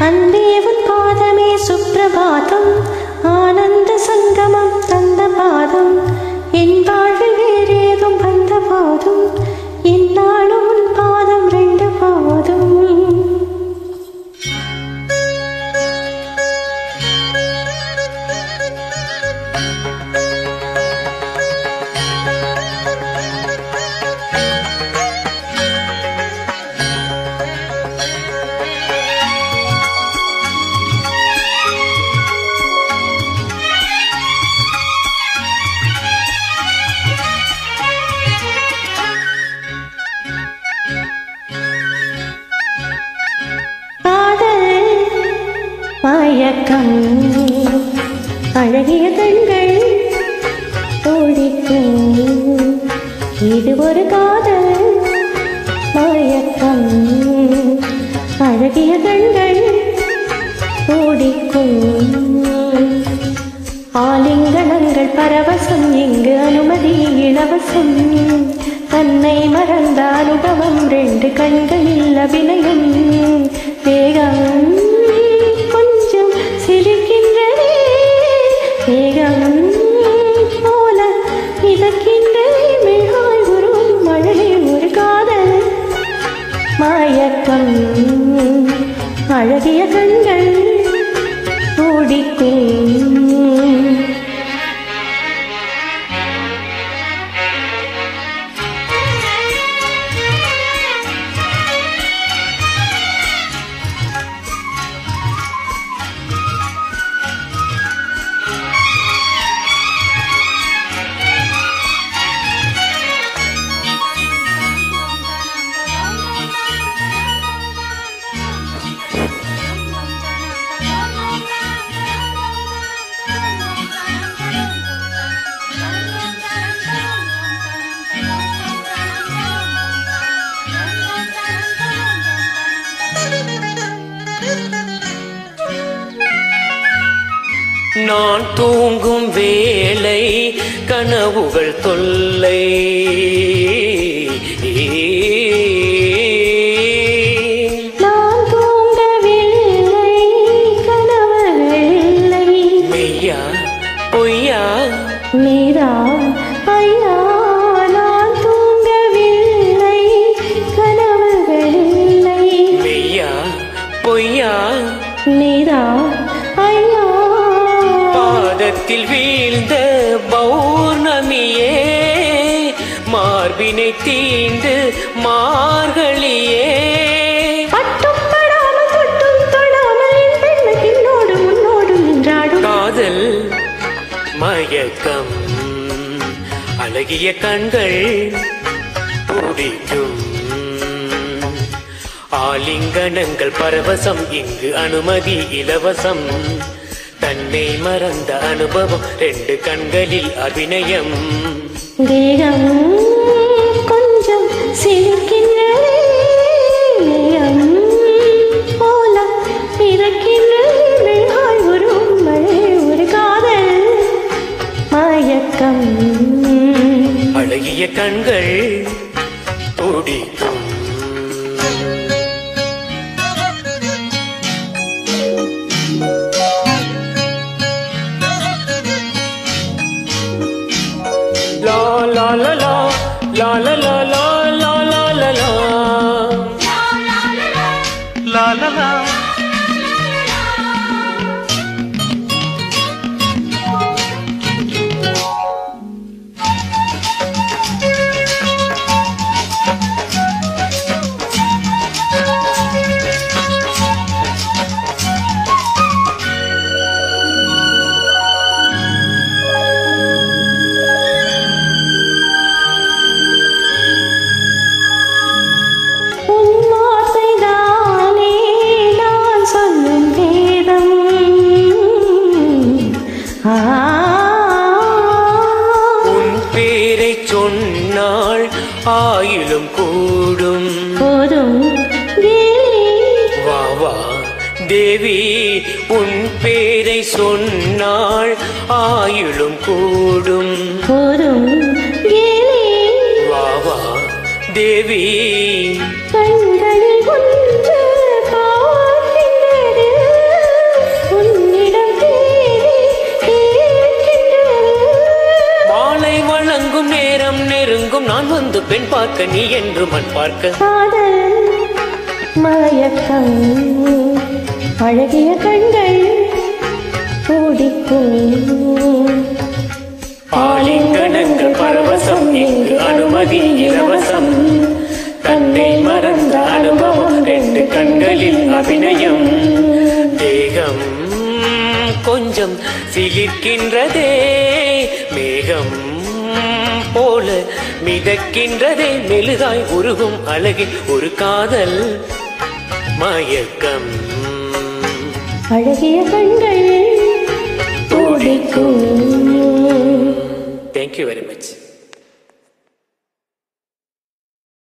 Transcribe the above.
அன்பே உன் பாதமே சுப்பிரபாதம் ஆனந்த சங்கமம் தந்த பாதம் என் வாழ்வில் வேறேதும் வந்த போதும் என்னாலும் உன் பாதம் ரெண்டு போதும் காதல் மயக்கம் அழகிய கண்கள் தோழிக்கும் இது ஒரு காதல் மயக்கம் அழகிய கண்கள் தோடிக்கும் ஆலிங்கனங்கள் பரவசம் இங்கு அனுமதி இலவசம் தன்னை மறந்த அனுபவம் ரெண்டு கண்களில் அபிநயம் வேகம் கொஞ்சம் சிரிக்கின்றதே வேகம் போல மிதக்கின்றதே மிகாய் ஒரு மழை ஒரு காதல் மயக்கம் அழகிய கண்கள் துடிக்கும் நான் தூங்கும் வேளை கனவுகள் தொல்லை நான் தூங்கவில்லை கனவுகள் இல்லை மெய்யா பொய்யா மீரா ஐயா நான் தூங்கவில்லை கனவுகள் இல்லை மெய்யா பொய்யா மீரா ஐயா பாதத்தில் வீழ்ந்த பௌர்ணமியே மார்பினை தீண்டு மார்கழியே பட்டும் படாமல் தொட்டும் தொடாமல் என் பெண்ணை பின்னோடு முன்னோடு நின்றாடும் காதல் மயக்கம் அழகிய கண்கள் துடிக்கும் ஆலிங்கனங்கள் பரவசம் இங்கு அனுமதி இலவசம் தன்னை மறந்த அனுபவம் ரெண்டு கண்களில் அபிநயம் தேகம் கொஞ்சம் சிரிக்கின்றதே நேரம் போல பிறக்கின்றது மிகாய் ஒரு மழை ஒரு காதல் மயக்கம் அழகிய கண்கள் துடிக்கும் லா லா லா லா லா லா லா லா லா லா லா லா லா லா லா உன் வார்த்தைதானே நான் சொல்லும் வேதம் ஆ உன் பேரை சொன்னால் ஆயிலும் கூடும் போதும் கேலி வா வா தேவி உன் பேரை சொன்னால் ஆயுளும் கூடும் போதும் கேலி வா வா தேவி கண்களில் ஒன்று பார்க்கின்றது பெண் பார்க்க நீ என்று மண் பார்க்க காதல் மயக்கம் அழகிய கண்கள் துடிக்கும் ஆலிங்கனங்கள் பரவசம் இங்கு அனுமதி இலவசம் தன்னை மறந்த அனுபவம் ரெண்டு கண்களில் அபிநயம் தேகம் கொஞ்சம் சிலிர்க்கின்றதே மேகம் போல மிதக்கின்றதே மெழுகாய் உருகும் அழகில் ஒரு காதல் மயக்கம் அழகிய கண்கள் துடிக்கும் தேங்க்யூ வெரி மச்